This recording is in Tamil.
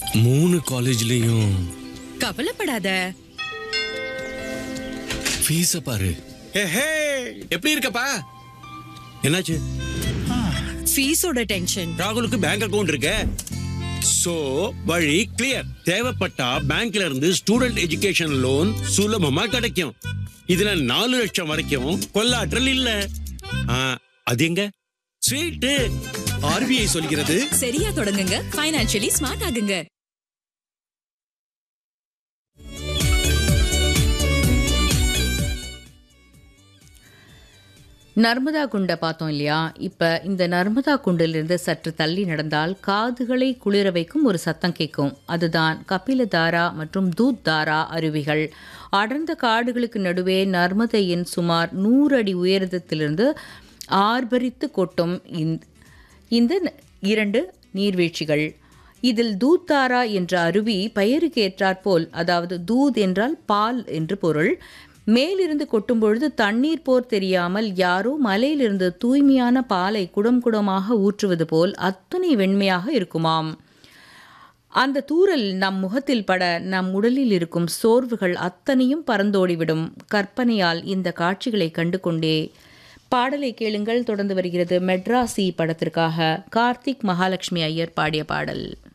மூணு காலேஜ்லயும் கவலைப்படாத ஃபீஸ பாரு ஹே எப்படி இருக்கப்பா என்னாச்சு ஃபீஸோட டென்ஷன் ராகுலுக்கு பேங்க் அக்கவுண்ட் இருக்கு சோ வழி கிளியர் தேவைப்பட்டா பேங்க்ல இருந்து ஸ்டூடெண்ட் எஜுகேஷன் லோன் சுலபமா கிடைக்கும் இதுல நாலு லட்சம் வரைக்கும் கொள்ளாற்றல் இல்ல ஆ, அது எங்க ஸ்வீட்டு ஆர்பிஐ சொல்கிறது சரியா தொடங்குங்க ஃபைனான்சியலி ஸ்மார்ட் ஆகுங்க நர்மதா குண்டை பார்த்தோம் இல்லையா இப்போ இந்த நர்மதா குண்டிலிருந்து சற்று தள்ளி நடந்தால் காதுகளை குளிர வைக்கும் ஒரு சத்தம் கேட்கும் அதுதான் கபிலதாரா மற்றும் தூத் தாரா அருவிகள் அடர்ந்த காடுகளுக்கு நடுவே நர்மதையின் சுமார் நூறு அடி உயரத்திலிருந்து ஆர்ப்பரித்து கொட்டும் இந்த- இந்த ந- இரண்டு நீர்வீழ்ச்சிகள் இதில் தூத்தாரா என்ற அருவி பெயருக்கு ஏற்றாற்போல் அதாவது தூத் என்றால் பால் என்று பொருள் மேலிருந்து கொட்டும் பொழுது தண்ணீர் போர் தெரியாமல் யாரோ மலையிலிருந்து தூய்மையான பாலை குடம் குடமாக ஊற்றுவது போல் அத்தனை வெண்மையாக இருக்குமாம் அந்த தூறல் நம் முகத்தில் பட நம் உடலில் இருக்கும் சோர்வுகள் அத்தனையும் பறந்தோடிவிடும் கற்பனையால் இந்த காட்சிகளை கண்டு கொண்டே பாடலை கேளுங்கள் தொடர்ந்து வருகிறது மெட்ராசி படத்திற்காக கார்த்திக் மகாலட்சுமி ஐயர் பாடிய பாடல்